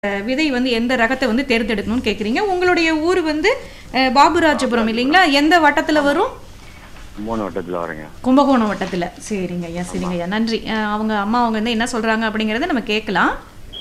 அஹ், விதை வந்து எந்த ரகத்தை வந்து தேர்ந்தெடுக்கணும்னு கேட்குறீங்க உங்களுடைய ஊர் வந்து அஹ், பாபுராஜபுரம் இல்லைங்களா எந்த வட்டத்தில் வரும் மூணு வட்டத்தில் வரேங்க கும்பகோணம் வட்டத்தில் சரிங்க ஐயா சரிங்க ஐயா நன்றி அஹ், அவங்க அம்மா அவங்க வந்து என்ன சொல்கிறாங்க அப்படிங்கிறத நம்ம கேட்கலாம்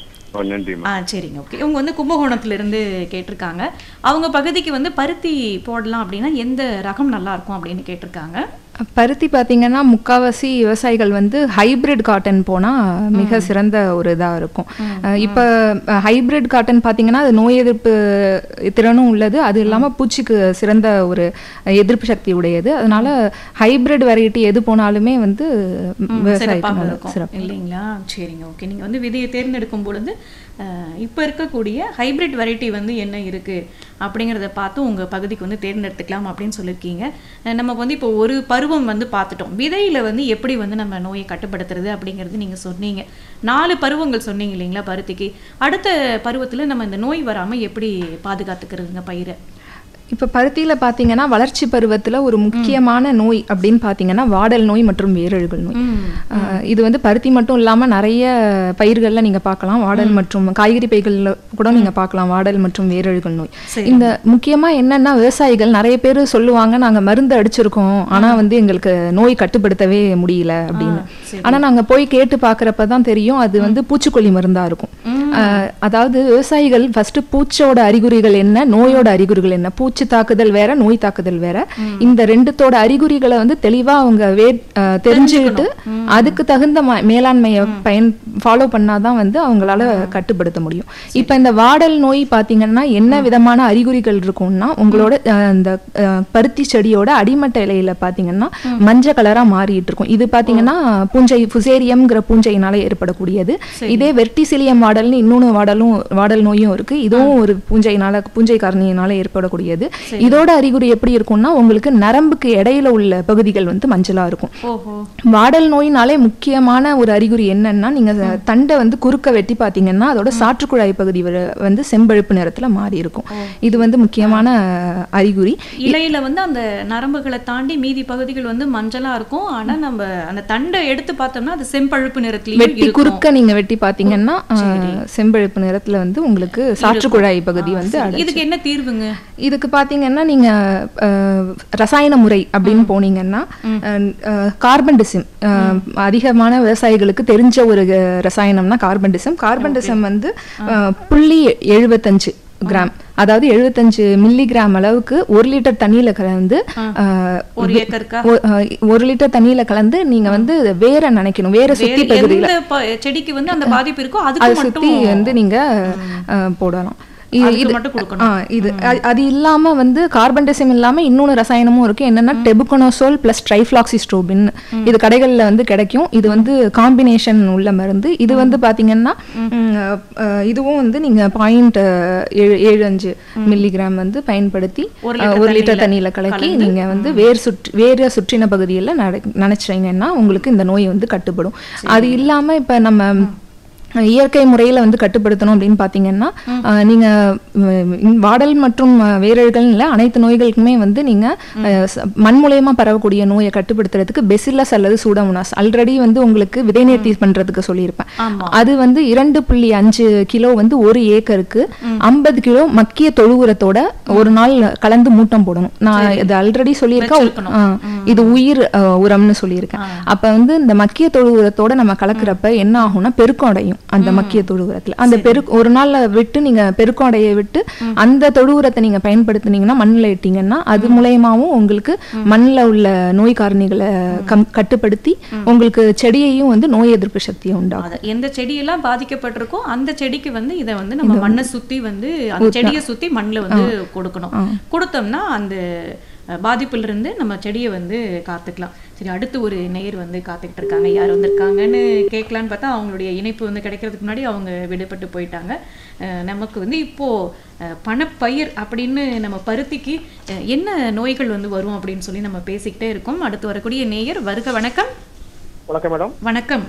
ஓ நன்றிம்மா ஆ சரிங்க ஓகே இவங்க வந்து கும்பகோணத்துல இருந்து கேட்டிருக்காங்க அவங்க பகுதிக்கு வந்து பருத்தி போடலாம் அப்படின்னா எந்த ரகம் நல்லா இருக்கும் அப்படின்னு கேட்டிருக்காங்க பருத்தி பார்த்தீங்கன்னா முக்காவாசி விவசாயிகள் வந்து ஹைபிரிட் காட்டன் போனால் மிக சிறந்த ஒரு இதாக இருக்கும் அஹ் இப்போ ஹைபிரிட் காட்டன் பார்த்தீங்கன்னா அது நோய் எதிர்ப்பு திறனும் உள்ளது அது இல்லாமல் பூச்சிக்கு சிறந்த ஒரு எதிர்ப்பு சக்தி உடையது அதனால ஹைபிரிட் வெரைட்டி எது போனாலுமே வந்து விவசாயிக்கு சிறப்பாக நல்ல- இருக்கும் சிறப்பு இல்லைங்களா சரிங்க ஓகே நீங்கள் வந்து விதையை தேர்ந்தெடுக்கும் பொழுது அஹ், இப்போ இருக்கக்கூடிய ஹைபிரிட் வெரைட்டி வந்து என்ன இருக்குது அப்படிங்கிறத பார்த்து உங்கள் பகுதிக்கு வந்து தேர்ந்தெடுத்துக்கலாம் அப்படின்னு சொல்லியிருக்கீங்க அஹ், நமக்கு வந்து இப்போ ஒரு பருவம் வந்து பார்த்துட்டோம் விதையில் வந்து எப்படி வந்து நம்ம நோயை கட்டுப்படுத்துறது அப்படிங்கிறது நீங்கள் சொன்னீங்க நாலு பருவங்கள் சொன்னீங்க இல்லைங்களா பருத்திக்கு அடுத்த பருவத்தில் நம்ம இந்த நோய் வராமல் எப்படி பாதுகாத்துக்கிறதுங்க பயிரை இப்போ பருத்தியில் பார்த்தீங்கன்னா வளர்ச்சி பருவத்தில் ஒரு முக்கியமான நோய் அப்படின்னு பார்த்தீங்கன்னா வாடல் நோய் மற்றும் வேரழுகல் நோய் அஹ் இது வந்து பருத்தி மட்டும் இல்லாமல் நிறைய பயிர்களில் நீங்கள் பார்க்கலாம் வாடல் மற்றும் காய்கறி பயிர்களில் கூட நீங்கள் பார்க்கலாம் வாடல் மற்றும் வேரழுகல் நோய் சரி. இந்த முக்கியமாக என்னன்னா விவசாயிகள் நிறைய பேர் சொல்லுவாங்க நாங்கள் மருந்து அடிச்சிருக்கோம் ஆனால் வந்து எங்களுக்கு நோய் கட்டுப்படுத்தவே முடியல அப்படின்னு சரி. ஆனால் நாங்கள் போய் கேட்டு பார்க்குறப்ப தான் தெரியும் அது வந்து பூச்சிக்கொல்லி மருந்தாக இருக்கும் அஹ் அதாவது விவசாயிகள் ஃபர்ஸ்ட் பூச்சோட அறிகுறிகள் என்ன நோயோட அறிகுறிகள் என்ன பூச்சி தாக்குதல் வேற நோய் தாக்குதல் வேற இந்த ரெண்டுத்தோட அறிகுறிகளை வந்து தெளிவா அவங்க வே அஹ் தெரிஞ்சுக்கிட்டு அதுக்கு தகுந்த ம- மேலாண்மையை பயன் ஃபாலோ பண்ணாதான் வந்து அவங்களால கட்டுப்படுத்த முடியும் இப்போ இந்த வாடல் நோய் பார்த்தீங்கன்னா என்ன விதமான அறிகுறிகள் இருக்கும்னா உங்களோட அஹ், இந்த அஹ், பருத்தி செடியோட அடிமட்ட இலையில பார்த்தீங்கன்னா மஞ்சள் கலரா மாறிட்டு இருக்கும் இது பார்த்தீங்கன்னா பூஞ்சை ஃபுசேரியம்ங்கிற பூஞ்சையினால ஏற்படக்கூடியது இதே வெர்டிசிலியம் வாடல்னு இன்னொன்று வாடலும் வாடல் நோயும் இருக்கு இதுவும் ஒரு பூஞ்சையினால பூஞ்சை காரணியினால ஏற்படக்கூடியது இதோட அறிகுறி எப்படி இருக்கும்னா உங்களுக்கு நரம்புக்கு இடையில உள்ள பகுதிகள் வந்து மஞ்சளா இருக்கும் ஓஹோ வாடல் நோயினாலே முக்கியமான ஒரு அறிகுறி என்னன்னா நீங்க தண்டை வந்து குறுக்க வெட்டி பார்த்தீங்கன்னா அதோட சாற்றுக்குழாய் பகுதி வர- வந்து செம்பழுப்பு நிறத்துல மாறி இருக்கும் இது வந்து முக்கியமான அறிகுறி இலையில வந்து அந்த நரம்புகளை தாண்டி மீதி பகுதிகள் வந்து மஞ்சளா இருக்கும் ஆனா நம்ம அந்த தண்டை எடுத்து பார்த்தோம்னா அது செம்பழுப்பு நிறத்துலயும் வெட்டி இருக்கும் குறுக்க நீங்க வெட்டி பார்த்தீங்கன்னா அஹ், செம்பழுப்பு நிறத்துல வந்து உங்களுக்கு சாற்றுக்குழாய் பகுதி வந்து அடை- இதுக்கு என்ன தீர்வுங்க இதுக்கு பார்த்தீங்கன்னா நீங்க அஹ், ரசாயன முறை அப்படின்னு போனீங்கன்னா அஹ், கார்பன் டிசிம் அஹ், அதிகமான விவசாயிகளுக்கு தெரிஞ்ச ஒரு அஹ், ரசாயனம்னா கார்பன் டிசம் கார்பன் டிசம் வந்து அஹ், புள்ளி எழுபத்தஞ்சு கிராம் அதாவது எழுபத்தஞ்சு மில்லி கிராம் அளவுக்கு ஒரு லிட்டர் தண்ணியில கலந்து அஹ், ஒரு ஏக்கருக்கா ஒ- அஹ், ஒரு லிட்டர் தண்ணியில கலந்து நீங்க வந்து வேற நினைக்கணும் வேற சுத்தி வேற பகுதியில எந்த ப- செடிக்கு வந்து அந்த பாதிப்பு இருக்கோ அதை அதுக்கு சுத்தி மட்டும் வந்து நீங்க அஹ், போடலாம் இ- அதுக்கு இது மட்டும் கொடுக்கணும். ஆ, இது அ- அது இல்லாம வந்து கார்பன் டெசிம் இல்லாம இன்னொன்னு ரசாயனமும் இருக்கு என்னன்னா டெபுகனோசோல் பிளஸ் ட்ரைஃப்ளாக்சிஸ்ட்ரோபின் இது கடைகள்ல வந்து கிடைக்கும் இது வந்து காம்பினேஷன் உள்ள மருந்து இது வந்து பாத்தீங்கன்னா ம், அஹ், இதுவும் வந்து நீங்க பாயிண்ட் ஏழு அஞ்சு மில்லிகிராம் வந்து பயன்படுத்தி ஒரு அஹ், லிட்டர் ஒரு லிட்டர் தண்ணியில தண்ணியில கலக்கி நீங்க வந்து வேர் சுற்றி வேற சுற்றின பகுதியில் நினைச்சீங்கன்னா உங்களுக்கு இந்த நோய் வந்து கட்டுப்படும் அது இல்லாம இப்ப நம்ம இயற்கை முறையில் வந்து கட்டுப்படுத்தணும் அப்படின்னு பார்த்தீங்கன்னா அஹ், நீங்க உம், இந்த வாடல் மற்றும் அஹ், வேரல்கள் இல்லை அனைத்து நோய்களுக்குமே வந்து நீங்க அஹ், ச- மண் மூலியமா பரவக்கூடிய நோயை கட்டுப்படுத்துறதுக்கு பெசில்லஸ் அல்லது சூடோமோனாஸ் ஆல்ரெடி வந்து உங்களுக்கு விதை நேர்த்தி பண்றதுக்கு சொல்லியிருப்பேன் ஆமா அது வந்து இரண்டு புள்ளி அஞ்சு கிலோ வந்து ஒரு ஏக்கருக்கு ஐம்பது கிலோ மக்கிய தொழு உரத்தோட ஒரு நாள் கலந்து மூட்டம் போடணும் நான் இது ஆல்ரெடி சொல்லியிருக்கேன் ஆ, இது உயிர் அ, உரம்னு சொல்லியிருக்கேன் அப்ப வந்து இந்த மக்கிய தொழு உரத்தோட நம்ம கலக்கிறப்ப என்ன ஆகும்னா பெருக்கம் அடையும் அந்த மக்கிய தொழு உரத்துல அந்த பெரு ஒரு நாள்ல விட்டு நீங்க பெருக்கம் அடைய விட்டு அந்த தொழு உரத்தை நீங்க பயன்படுத்துனீங்கன்னா மண்ணில் இட்டீங்கன்னா அது மூலயமாவும் உங்களுக்கு மண்ணில் உள்ள நோய் காரணிகளை கம் கட்டுப்படுத்தி உங்களுக்கு செடியையும் வந்து நோய் எதிர்ப்பு சக்தியை உண்டாகும் அத எந்த செடியெல்லாம் பாதிக்கப்பட்டிருக்கோ அந்த செடிக்கு வந்து இதை வந்து நம்ம மண்ணை சுத்தி வந்து அந்த செடியை சுத்தி மண்ணில் வந்து கொடுக்கணும் கொடுத்தோம்னா அந்த அஹ், பாதிப்பிலிருந்து நம்ம செடியை வந்து காத்துக்கலாம் சரி அடுத்து ஒரு நேயர் வந்து காத்துக்கிட்டு இருக்காங்க யார் வந்திருக்காங்கன்னு கேட்கலான்னு பார்த்தா அவங்களுடைய இணைப்பு வந்து கிடைக்கிறதுக்கு முன்னாடி அவங்க விடுபட்டு போயிட்டாங்க அஹ், நமக்கு வந்து இப்போ அஹ், பணப்பயிர் அப்படின்னு நம்ம பருத்திக்கு அஹ், என்ன நோய்கள் வந்து வரும் அப்படின்னு சொல்லி நம்ம பேசிக்கிட்டே இருக்கோம் அடுத்து வரக்கூடிய நேயர் வருக வணக்கம் வணக்கம் மேடம் வணக்கம்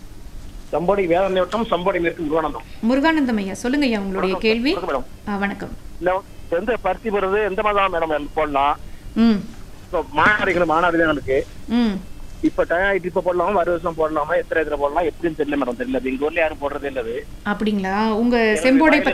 சம்போடி வேதாந்த வட்டம் சம்போடி மேற்கு முருகானந்தம் முருகானந்தம் ஐயா சொல்லுங்க ஐயா உங்களுடைய கேள்வி வணக்கம் மேடம் ஆ, வணக்கம் இல்ல எந்த பருத்தி போடுறது எந்த மாதிரி தான் மேடம் போடலாம் ம் இப்போ மானாரிகள் மானாரி தான் இருக்கு ம் இப்ப டயம் ஆயிட்டு இப்ப போடலாமா வர வருஷம் போடலாமா எத்தனை எத்தனை போடலாம் எப்படின்னு தெரியல மேடம் தெரியல அது எங்க ஊர்ல யாரும் போடுறதே இல்ல அது அப்படிங்களா உங்க செம்போடை